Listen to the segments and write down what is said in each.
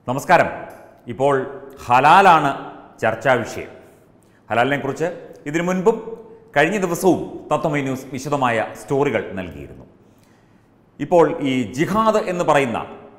നമസ്കാരം ഇപ്പോൾ ഹലാലാണ് ചർച്ചാ വിഷയം ഹലാലിനെ കുറിച്ച് ഇതിനു മുൻപും കഴിഞ്ഞ ദിവസവും തത്വമൈ ന്യൂസ് വിശദമായ സ്റ്റോറികൾ നൽകിയിരുന്നു ഇപ്പോൾ ഈ ജിഹാദ് എന്ന് പറയുന്ന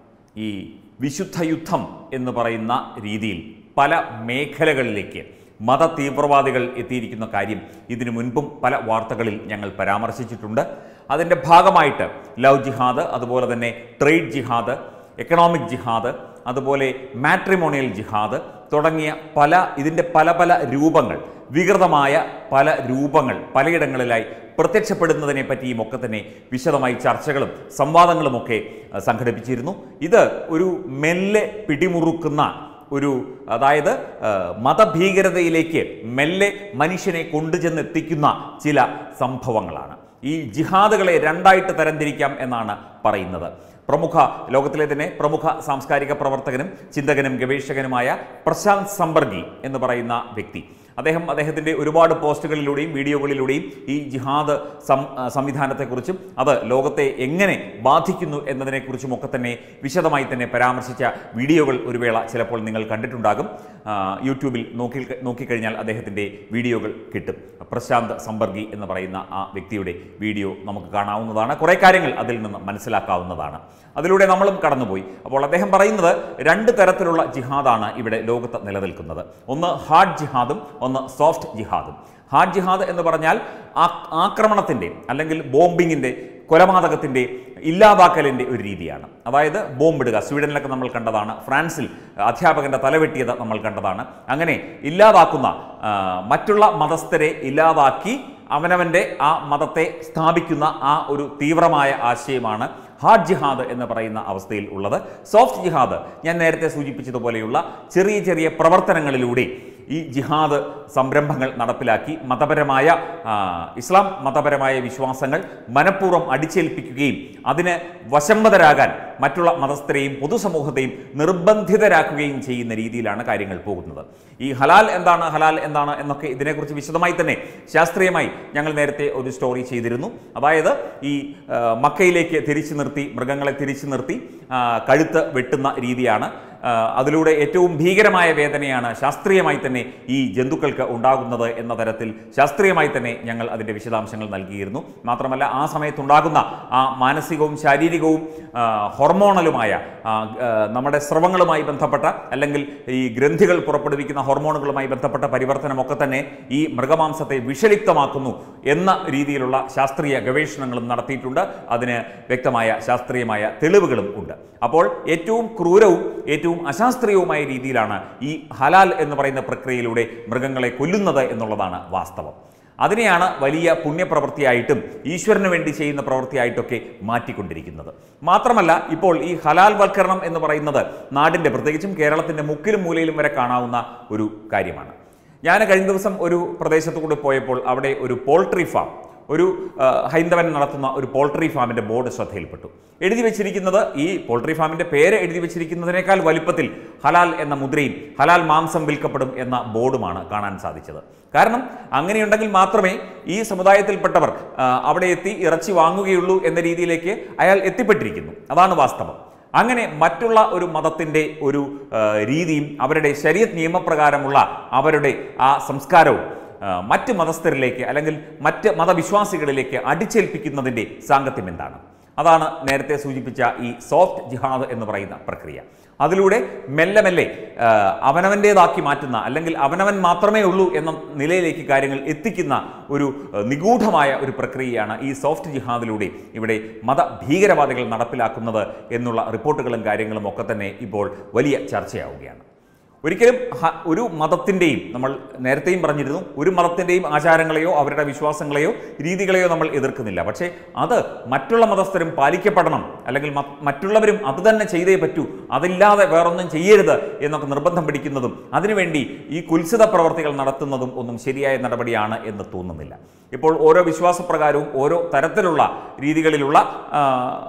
ഈ വിശുദ്ധ യുദ്ധം എന്ന് പറയുന്ന രീതിയിൽ പല മേഖലകളിലേക്ക് മത തീവ്രവാദികൾ എത്തിയിരിക്കുന്ന കാര്യം ഇതിനു മുൻപും പല വാർത്തകളിൽ ഞങ്ങൾ പരാമർശിച്ചിട്ടുണ്ട് അതിൻ്റെ ഭാഗമായിട്ട് ലവ് ജിഹാദ് അതുപോലെ തന്നെ ട്രേഡ് ജിഹാദ് എക്കണോമിക് ജിഹാദ് അതുപോലെ മാട്രിമോണിയൽ ജിഹാദ് തുടങ്ങിയ പല ഇതിൻ്റെ പല പല രൂപങ്ങൾ വികൃതമായ പല രൂപങ്ങൾ പലയിടങ്ങളിലായി പ്രത്യക്ഷപ്പെടുന്നതിനെ പറ്റിയും ഒക്കെ തന്നെ വിശദമായി ചർച്ചകളും സംവാദങ്ങളുമൊക്കെ അഹ്, സംഘടിപ്പിച്ചിരുന്നു ഇത് ഒരു മെല്ലെ പിടിമുറുക്കുന്ന ഒരു അതായത് അഹ്, മതഭീകരതയിലേക്ക് മെല്ലെ മനുഷ്യനെ കൊണ്ടുചെന്നെത്തിക്കുന്ന ചില സംഭവങ്ങളാണ് ഈ ജിഹാദുകളെ രണ്ടായിട്ട് തരംതിരിക്കാം എന്നാണ് പറയുന്നത് പ്രമുഖ ലോകത്തിലെ തന്നെ പ്രമുഖ സാംസ്കാരിക പ്രവർത്തകനും ചിന്തകനും ഗവേഷകനുമായ പ്രശാന്ത് സമ്പർഗി എന്ന് പറയുന്ന വ്യക്തി അദ്ദേഹം അദ്ദേഹത്തിൻ്റെ ഒരുപാട് പോസ്റ്റുകളിലൂടെയും വീഡിയോകളിലൂടെയും ഈ ജിഹാദ് സം ആ, സംവിധാനത്തെക്കുറിച്ചും അത് ലോകത്തെ എങ്ങനെ ബാധിക്കുന്നു എന്നതിനെക്കുറിച്ചും ഒക്കെ തന്നെ വിശദമായി തന്നെ പരാമർശിച്ച വീഡിയോകൾ ഒരു വേള ചിലപ്പോൾ നിങ്ങൾ കണ്ടിട്ടുണ്ടാകും ആ, യൂട്യൂബിൽ നോക്കി നോക്കിക്കഴിഞ്ഞാൽ അദ്ദേഹത്തിൻ്റെ വീഡിയോകൾ കിട്ടും പ്രശാന്ത് സമ്പർഗി എന്ന് പറയുന്ന ആ വ്യക്തിയുടെ വീഡിയോ നമുക്ക് കാണാവുന്നതാണ് കുറേ കാര്യങ്ങൾ അതിൽ നിന്ന് മനസ്സിലാക്കാവുന്നതാണ് അതിലൂടെ നമ്മളും കടന്നുപോയി അപ്പോൾ അദ്ദേഹം പറയുന്നത് രണ്ട് തരത്തിലുള്ള ജിഹാദാണ് ഇവിടെ ലോകത്ത് നിലനിൽക്കുന്നത് ഒന്ന് ഹാർഡ് ജിഹാദും ഒന്ന് സോഫ്റ്റ് ജിഹാദും ഹാർഡ് ജിഹാദ് എന്ന് പറഞ്ഞാൽ ആ- ആക്രമണത്തിൻ്റെ അല്ലെങ്കിൽ ബോംബിങ്ങിൻ്റെ കൊലപാതകത്തിൻ്റെ ഇല്ലാതാക്കലിൻ്റെ ഒരു രീതിയാണ് അതായത് ബോംബിടുക സ്വീഡനിലൊക്കെ നമ്മൾ കണ്ടതാണ് ഫ്രാൻസിൽ അധ്യാപകൻ്റെ തലവെട്ടിയത് നമ്മൾ കണ്ടതാണ് അങ്ങനെ ഇല്ലാതാക്കുന്ന ആ, മറ്റുള്ള മതസ്ഥരെ ഇല്ലാതാക്കി അവനവൻ്റെ ആ മതത്തെ സ്ഥാപിക്കുന്ന ആ ഒരു തീവ്രമായ ആശയമാണ് ഹാർഡ് ജിഹാദ് എന്ന് പറയുന്ന അവസ്ഥയിൽ ഉള്ളത് സോഫ്റ്റ് ജിഹാദ് ഞാൻ നേരത്തെ സൂചിപ്പിച്ചതുപോലെയുള്ള ചെറിയ ചെറിയ പ്രവർത്തനങ്ങളിലൂടെ ഈ ജിഹാദ് സംരംഭങ്ങൾ നടപ്പിലാക്കി മതപരമായ ആ, ഇസ്ലാം മതപരമായ വിശ്വാസങ്ങൾ മനഃപൂർവ്വം അടിച്ചേൽപ്പിക്കുകയും അതിന് വശംവതരാകാൻ മറ്റുള്ള മതസ്ഥരെയും പൊതുസമൂഹത്തെയും നിർബന്ധിതരാക്കുകയും ചെയ്യുന്ന രീതിയിലാണ് കാര്യങ്ങൾ പോകുന്നത് ഈ ഹലാൽ എന്താണ് ഹലാൽ എന്താണ് എന്നൊക്കെ ഇതിനെക്കുറിച്ച് വിശദമായി തന്നെ ശാസ്ത്രീയമായി ഞങ്ങൾ നേരത്തെ ഒരു സ്റ്റോറി ചെയ്തിരുന്നു അതായത് ഈ ആ, മക്കയിലേക്ക് തിരിച്ചു നിർത്തി മൃഗങ്ങളെ തിരിച്ചു നിർത്തി ആ, കഴുത്ത് വെട്ടുന്ന രീതിയാണ് ആ, അതിലൂടെ ഏറ്റവും ഭീകരമായ വേദനയാണ് ശാസ്ത്രീയമായി തന്നെ ഈ ജന്തുക്കൾക്ക് ഉണ്ടാകുന്നത് എന്ന തരത്തിൽ ശാസ്ത്രീയമായി തന്നെ ഞങ്ങൾ അതിൻ്റെ വിശദാംശങ്ങൾ നൽകിയിരുന്നു മാത്രമല്ല ആ സമയത്തുണ്ടാകുന്ന ആ മാനസികവും ശാരീരികവും ആ, ഹോർമോണലുമായ ആ, ആ, നമ്മുടെ സ്രവങ്ങളുമായി ബന്ധപ്പെട്ട അല്ലെങ്കിൽ ഈ ഗ്രന്ഥികൾ പുറപ്പെടുവിക്കുന്ന ഹോർമോണുകളുമായി ബന്ധപ്പെട്ട പരിവർത്തനമൊക്കെ തന്നെ ഈ മൃഗമാംസത്തെ വിഷലിപ്തമാക്കുന്നു എന്ന രീതിയിലുള്ള ശാസ്ത്രീയ ഗവേഷണങ്ങളും നടത്തിയിട്ടുണ്ട് അതിന് വ്യക്തമായ ശാസ്ത്രീയമായ തെളിവുകളും ഉണ്ട് അപ്പോൾ ഏറ്റവും ക്രൂരവും ഏറ്റവും അശാസ്ത്രീയവുമായ രീതിയിലാണ് ഈ ഹലാൽ എന്ന് പറയുന്ന പ്രക്രിയയിലൂടെ മൃഗങ്ങളെ കൊല്ലുന്നത് എന്നുള്ളതാണ് വാസ്തവം അതിനെയാണ് വലിയ പുണ്യപ്രവൃത്തിയായിട്ടും ഈശ്വരന് വേണ്ടി ചെയ്യുന്ന പ്രവൃത്തിയായിട്ടൊക്കെ മാറ്റിക്കൊണ്ടിരിക്കുന്നത് മാത്രമല്ല ഇപ്പോൾ ഈ ഹലാൽ വൽക്കരണം എന്ന് പറയുന്നത് നാടിൻ്റെ പ്രത്യേകിച്ചും കേരളത്തിൻ്റെ മുക്കിലും മൂലയിലും വരെ കാണാവുന്ന ഒരു കാര്യമാണ് ഞാൻ കഴിഞ്ഞ ദിവസം ഒരു പ്രദേശത്തു കൂടി പോയപ്പോൾ അവിടെ ഒരു പോൾട്രി ഫാം ഒരു ആ, ഹൈന്ദവൻ നടത്തുന്ന ഒരു പോൾട്രി ഫാമിൻ്റെ ബോർഡ് ശ്രദ്ധയിൽപ്പെട്ടു എഴുതി വെച്ചിരിക്കുന്നത് ഈ പോൾട്രി ഫാമിൻ്റെ പേര് എഴുതി വെച്ചിരിക്കുന്നതിനേക്കാൾ വലിപ്പത്തിൽ ഹലാൽ എന്ന മുദ്രയും ഹലാൽ മാംസം വിൽക്കപ്പെടും എന്ന ബോർഡുമാണ് കാണാൻ സാധിച്ചത് കാരണം അങ്ങനെയുണ്ടെങ്കിൽ മാത്രമേ ഈ സമുദായത്തിൽപ്പെട്ടവർ ആ, അവിടെ എത്തി ഇറച്ചി വാങ്ങുകയുള്ളൂ എന്ന രീതിയിലേക്ക് അയാൾ എത്തിപ്പെട്ടിരിക്കുന്നു അതാണ് വാസ്തവം അങ്ങനെ മറ്റുള്ള ഒരു മതത്തിൻ്റെ ഒരു ആ, രീതിയും അവരുടെ ശരീരത്ത് നിയമപ്രകാരമുള്ള അവരുടെ ആ സംസ്കാരവും ആ, മറ്റ് മതസ്ഥരിലേക്ക് അല്ലെങ്കിൽ മറ്റ് മതവിശ്വാസികളിലേക്ക് അടിച്ചേൽപ്പിക്കുന്നതിൻ്റെ സാങ്കത്യം എന്താണ് അതാണ് നേരത്തെ സൂചിപ്പിച്ച ഈ സോഫ്റ്റ് ജിഹാദ് എന്ന് പറയുന്ന പ്രക്രിയ അതിലൂടെ മെല്ലെ മെല്ലെ ആ, അവനവൻ്റേതാക്കി മാറ്റുന്ന അല്ലെങ്കിൽ അവനവൻ മാത്രമേ ഉള്ളൂ എന്ന നിലയിലേക്ക് കാര്യങ്ങൾ എത്തിക്കുന്ന ഒരു ആ, നിഗൂഢമായ ഒരു പ്രക്രിയയാണ് ഈ സോഫ്റ്റ് ജിഹാദിലൂടെ ഇവിടെ മത ഭീകരവാദികൾ നടപ്പിലാക്കുന്നത് എന്നുള്ള റിപ്പോർട്ടുകളും കാര്യങ്ങളും ഒക്കെ തന്നെ ഇപ്പോൾ വലിയ ചർച്ചയാവുകയാണ് ഒരിക്കലും ഹ- ഒരു മതത്തിൻ്റെയും നമ്മൾ നേരത്തെയും പറഞ്ഞിരുന്നു ഒരു മതത്തിൻ്റെയും ആചാരങ്ങളെയോ അവരുടെ വിശ്വാസങ്ങളെയോ രീതികളെയോ നമ്മൾ എതിർക്കുന്നില്ല പക്ഷേ അത് മറ്റുള്ള മതസ്ഥരും പാലിക്കപ്പെടണം അല്ലെങ്കിൽ മ- മറ്റുള്ളവരും അത് തന്നെ ചെയ്തേ പറ്റൂ അതില്ലാതെ വേറൊന്നും ചെയ്യരുത് എന്നൊക്കെ നിർബന്ധം പിടിക്കുന്നതും അതിനുവേണ്ടി ഈ കുൽസിത പ്രവർത്തികൾ നടത്തുന്നതും ഒന്നും ശരിയായ നടപടിയാണ് എന്ന് തോന്നുന്നില്ല ഇപ്പോൾ ഓരോ വിശ്വാസപ്രകാരവും ഓരോ തരത്തിലുള്ള രീതികളിലുള്ള ആ,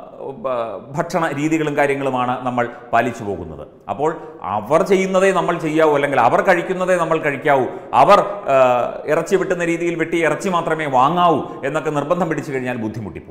ബ- ഭക്ഷണ രീതികളും കാര്യങ്ങളുമാണ് നമ്മൾ പാലിച്ചു പോകുന്നത് അപ്പോൾ അവർ ചെയ്യുന്നതേ നമ്മൾ ചെയ്യാവൂ അല്ലെങ്കിൽ അവർ കഴിക്കുന്നതേ നമ്മൾ കഴിക്കാവൂ അവർ ആ, ഇറച്ചി വെട്ടുന്ന രീതിയിൽ വെട്ടി ഇറച്ചി മാത്രമേ വാങ്ങാവൂ എന്നൊക്കെ നിർബന്ധം പിടിച്ചു കഴിഞ്ഞാൽ ബുദ്ധിമുട്ടിപ്പോവും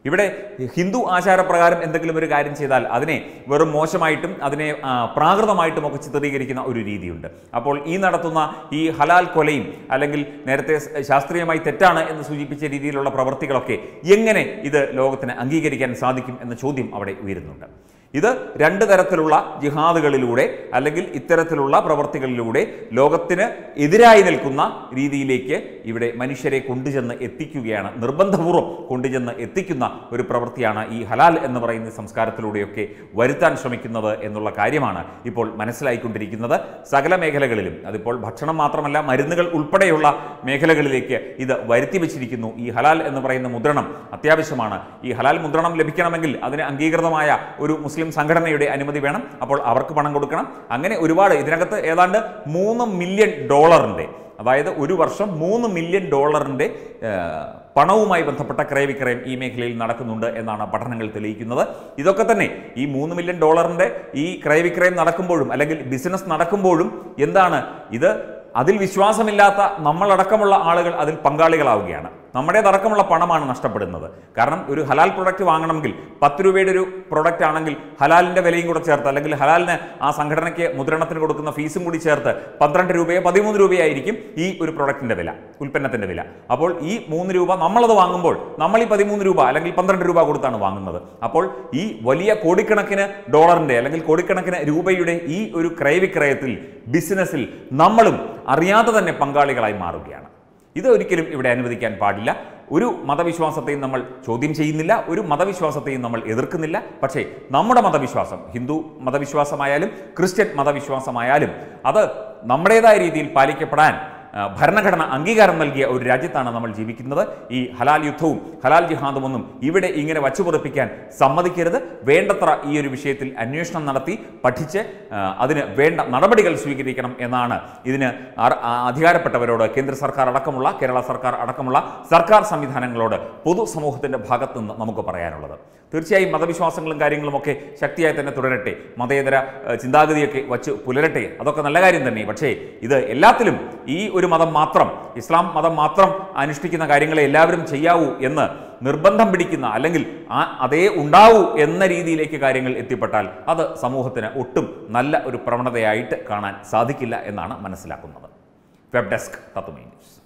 ഇവിടെ ഹിന്ദു ആചാരപ്രകാരം എന്തെങ്കിലും ഒരു കാര്യം ചെയ്താൽ അതിനെ വെറും മോശമായിട്ടും അതിനെ ആ, പ്രാകൃതമായിട്ടും ഒക്കെ ചിത്രീകരിക്കുന്ന ഒരു രീതിയുണ്ട് അപ്പോൾ ഈ നടത്തുന്ന ഈ ഹലാൽ കൊലയും അല്ലെങ്കിൽ നേരത്തെ സ് ശാസ്ത്രീയമായി തെറ്റാണ് എന്ന് സൂചിപ്പിച്ച രീതിയിലുള്ള പ്രവർത്തികളൊക്കെ എങ്ങനെ ഇത് ലോകത്തിന് അംഗീകരിക്കാൻ സാധിക്കും എന്ന ചോദ്യം അവിടെ ഉയരുന്നുണ്ട് ഇത് രണ്ട് തരത്തിലുള്ള ജിഹാദുകളിലൂടെ അല്ലെങ്കിൽ ഇത്തരത്തിലുള്ള പ്രവർത്തികളിലൂടെ ലോകത്തിന് എതിരായി നിൽക്കുന്ന രീതിയിലേക്ക് ഇവിടെ മനുഷ്യരെ കൊണ്ടുചെന്ന് എത്തിക്കുകയാണ് നിർബന്ധപൂർവ്വം കൊണ്ടുചെന്ന് എത്തിക്കുന്ന ഒരു പ്രവൃത്തിയാണ് ഈ ഹലാൽ എന്ന് പറയുന്ന സംസ്കാരത്തിലൂടെയൊക്കെ വരുത്താൻ ശ്രമിക്കുന്നത് എന്നുള്ള കാര്യമാണ് ഇപ്പോൾ മനസ്സിലായിക്കൊണ്ടിരിക്കുന്നത് സകല മേഖലകളിലും അതിപ്പോൾ ഭക്ഷണം മാത്രമല്ല മരുന്നുകൾ ഉൾപ്പെടെയുള്ള മേഖലകളിലേക്ക് ഇത് വരുത്തി വെച്ചിരിക്കുന്നു ഈ ഹലാൽ എന്ന് പറയുന്ന മുദ്രണം അത്യാവശ്യമാണ് ഈ ഹലാൽ മുദ്രണം ലഭിക്കണമെങ്കിൽ അതിന് അംഗീകൃതമായ ഒരു മുസ്ലിം സംഘടനയുടെ അനുമതി വേണം അപ്പോൾ അവർക്ക് പണം കൊടുക്കണം അങ്ങനെ ഒരുപാട് ഇതിനകത്ത് ഏതാണ്ട് മൂന്ന് മില്യൺ ഡോളറിൻ്റെ അതായത് ഒരു വർഷം മൂന്ന് മില്യൺ ഡോളറിൻ്റെ ഏഹ്, പണവുമായി ബന്ധപ്പെട്ട ക്രയവിക്രയം ഈ മേഖലയിൽ നടക്കുന്നുണ്ട് എന്നാണ് പഠനങ്ങൾ തെളിയിക്കുന്നത് ഇതൊക്കെ തന്നെ ഈ മൂന്ന് മില്യൺ ഡോളറിൻ്റെ ഈ ക്രയവിക്രയം നടക്കുമ്പോഴും അല്ലെങ്കിൽ ബിസിനസ് നടക്കുമ്പോഴും എന്താണ് ഇത് അതിൽ വിശ്വാസമില്ലാത്ത നമ്മളടക്കമുള്ള ആളുകൾ അതിൽ പങ്കാളികളാവുകയാണ് നമ്മുടേതടക്കമുള്ള പണമാണ് നഷ്ടപ്പെടുന്നത് കാരണം ഒരു ഹലാൽ പ്രൊഡക്റ്റ് വാങ്ങണമെങ്കിൽ പത്ത് രൂപയുടെ ഒരു പ്രൊഡക്റ്റ് ആണെങ്കിൽ ഹലാലിൻ്റെ വിലയും കൂടെ ചേർത്ത് അല്ലെങ്കിൽ ഹലാലിന് ആ സംഘടനയ്ക്ക് മുദ്രണത്തിന് കൊടുക്കുന്ന ഫീസും കൂടി ചേർത്ത് പന്ത്രണ്ട് രൂപയോ പതിമൂന്ന് രൂപയായിരിക്കും ഈ ഒരു പ്രൊഡക്റ്റിൻ്റെ വില ഉൽപ്പന്നത്തിൻ്റെ വില അപ്പോൾ ഈ മൂന്ന് രൂപ നമ്മളത് വാങ്ങുമ്പോൾ നമ്മൾ ഈ പതിമൂന്ന് രൂപ അല്ലെങ്കിൽ പന്ത്രണ്ട് രൂപ കൊടുത്താണ് വാങ്ങുന്നത് അപ്പോൾ ഈ വലിയ കോടിക്കണക്കിന് ഡോളറിൻ്റെ അല്ലെങ്കിൽ കോടിക്കണക്കിന് രൂപയുടെ ഈ ഒരു ക്രയവിക്രയത്തിൽ ബിസിനസ്സിൽ നമ്മളും അറിയാതെ തന്നെ പങ്കാളികളായി മാറുകയാണ് ഇത് ഒരിക്കലും ഇവിടെ അനുവദിക്കാൻ പാടില്ല ഒരു മതവിശ്വാസത്തെയും നമ്മൾ ചോദ്യം ചെയ്യുന്നില്ല ഒരു മതവിശ്വാസത്തെയും നമ്മൾ എതിർക്കുന്നില്ല പക്ഷേ നമ്മുടെ മതവിശ്വാസം ഹിന്ദു മതവിശ്വാസമായാലും ക്രിസ്ത്യൻ മതവിശ്വാസമായാലും അത് നമ്മുടേതായ രീതിയിൽ പാലിക്കപ്പെടാൻ ആ, ഭരണഘടന അംഗീകാരം നൽകിയ ഒരു രാജ്യത്താണ് നമ്മൾ ജീവിക്കുന്നത് ഈ ഹലാൽ യുദ്ധവും ഹലാൽ ജിഹാദും ഒന്നും ഇവിടെ ഇങ്ങനെ വച്ചുപുറപ്പിക്കാൻ സമ്മതിക്കരുത് വേണ്ടത്ര ഈ ഒരു വിഷയത്തിൽ അന്വേഷണം നടത്തി പഠിച്ച് ആ, അതിന് വേണ്ട നടപടികൾ സ്വീകരിക്കണം എന്നാണ് ഇതിന് അർ- ആ, അധികാരപ്പെട്ടവരോട് കേന്ദ്ര സർക്കാർ അടക്കമുള്ള കേരള സർക്കാർ അടക്കമുള്ള സർക്കാർ സംവിധാനങ്ങളോട് പൊതുസമൂഹത്തിന്റെ ഭാഗത്തു നിന്ന് നമുക്ക് പറയാനുള്ളത് തീർച്ചയായും മതവിശ്വാസങ്ങളും കാര്യങ്ങളും ഒക്കെ ശക്തിയായി തന്നെ തുടരട്ടെ മതേതര ഏഹ്, ചിന്താഗതിയൊക്കെ വച്ച് പുലരട്ടെ അതൊക്കെ നല്ല കാര്യം തന്നെ പക്ഷേ ഇത് എല്ലാത്തിലും ഈ ഒരു മതം മാത്രം ഇസ്ലാം മതം മാത്രം അനുഷ്ഠിക്കുന്ന കാര്യങ്ങളെ എല്ലാവരും ചെയ്യാവൂ എന്ന് നിർബന്ധം പിടിക്കുന്ന അല്ലെങ്കിൽ ആ അതേ ഉണ്ടാവൂ എന്ന രീതിയിലേക്ക് കാര്യങ്ങൾ എത്തിപ്പെട്ടാൽ അത് സമൂഹത്തിന് ഒട്ടും നല്ല ഒരു പ്രവണതയായിട്ട് കാണാൻ സാധിക്കില്ല എന്നാണ് മനസ്സിലാക്കുന്നത് വെബ് ഡെസ്ക് തത്തുമൈ ന്യൂസ്